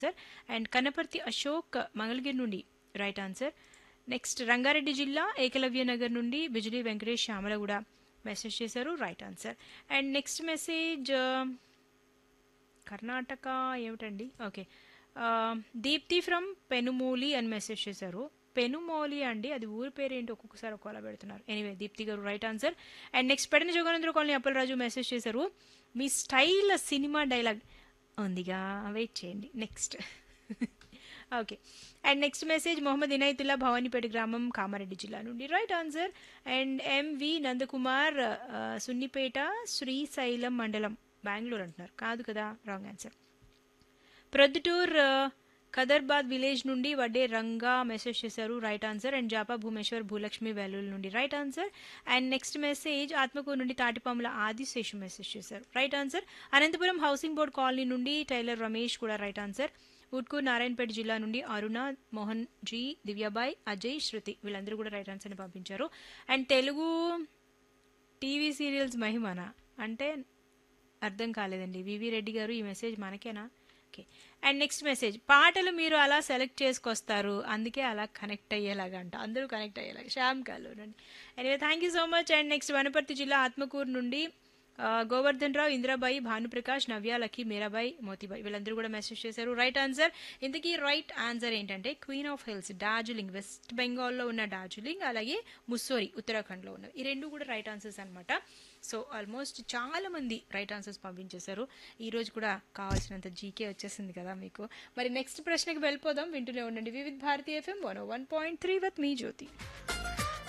answer and Kanaparthi Ashok Mangalagiri నుండి right answer next Rangareddy జిల్లా ఏకలవ్య నగర్ నుండి బిజిలీ వెంకటేష్ శ్యామల కూడా మెసేజ్ చేశారు right answer and next message Karnataka ఏమిటండి ఓకే దీప్తి ఫ్రమ్ పెనుమూలి అని మెసేజ్ చేశారు పెనుమోలి అండి అది ఊరి పేరు ఏంటి ఒక్కొక్కసారి ఒక్కోలా పెడుతున్నారు ఎనీవే దీప్తి గారు right answer and next Pedana Joganandra colony Appalaraju message చేశారు మీ స్టైల్ సినిమా డైలాగ్ ఉందిగా వెయిట్ చేయండి next okay and next message Mohammed Inayatullah Bhavanipeta గ్రామం కామారెడ్డి జిల్లా నుండి right answer and MV Nandakumar ఆ, సున్నిపేట శ్రీశైలం మండలం బెంగళూరు అంటున్నారు కాదు కదా రాంగ్ ఆన్సర్ ప్రొద్దుటూర్ ఆ, కదర్బాద్ విలేజ్ నుండి వడ్డే రంగా మెసేజ్ చేశారు right answer and Japa Bhumeshwar Bhulakshmi Veluru నుండి right answer and next message Atmakur నుండి తాటిపాముల ఆదిశేషు మెసేజ్ చేశారు right answer Anantapuram housing board colony నుండి టైలర్ రమేష్ కూడా రైట్ ఆన్సర్ ఉట్కూర్ నారాయణపేట జిల్లా నుండి అరుణ మోహన్ జీ దివ్యాబాయ్ అజయ్ శృతి వీళ్ళందరూ కూడా రైట్ ఆన్సర్ని పంపించారు అండ్ తెలుగు టీవీ సీరియల్స్ మహిమనా అంటే అర్థం కాలేదండి వివి రెడ్డి గారు ఈ మెసేజ్ మనకేనా ఓకే అండ్ నెక్స్ట్ మెసేజ్ పాటలు మీరు అలా సెలెక్ట్ చేసుకొస్తారు అందుకే అలా కనెక్ట్ అయ్యేలాగా అంట అందరూ కనెక్ట్ అయ్యేలాగా శ్యామ్ కాలు అండి anyway thank you so much and next Wanaparthy జిల్లా ఆత్మకూరు నుండి ఆ, గోవర్ధన్ రావు ఇంద్రాబాయి భానుప్రకాష్ నవ్య లక్కీ మీరాబాయి మోతీబాయి వీళ్ళందరూ కూడా మెసేజ్ చేశారు రైట్ ఆన్సర్ ఇంతకీ రైట్ ఆన్సర్ ఏంటంటే queen of hills Darjeeling west బెంగాల్లో ఉన్న డార్జిలింగ్ అలాగే ముస్సోరి ఉత్తరాఖండ్లో ఉన్నవి ఈ రెండు కూడా రైట్ ఆన్సర్స్ అనమాట సో ఆల్మోస్ట్ చాలా మంది రైట్ ఆన్సర్స్ పంపించేశారు ఈ రోజు కూడా కావాల్సినంత జీకే వచ్చేసింది కదా మీకు మరి నెక్స్ట్ ప్రశ్నకి వెళ్ళిపోదాం వింటూనే ఉండండి Vividh Bharati FM one one point three with మీ జ్యోతి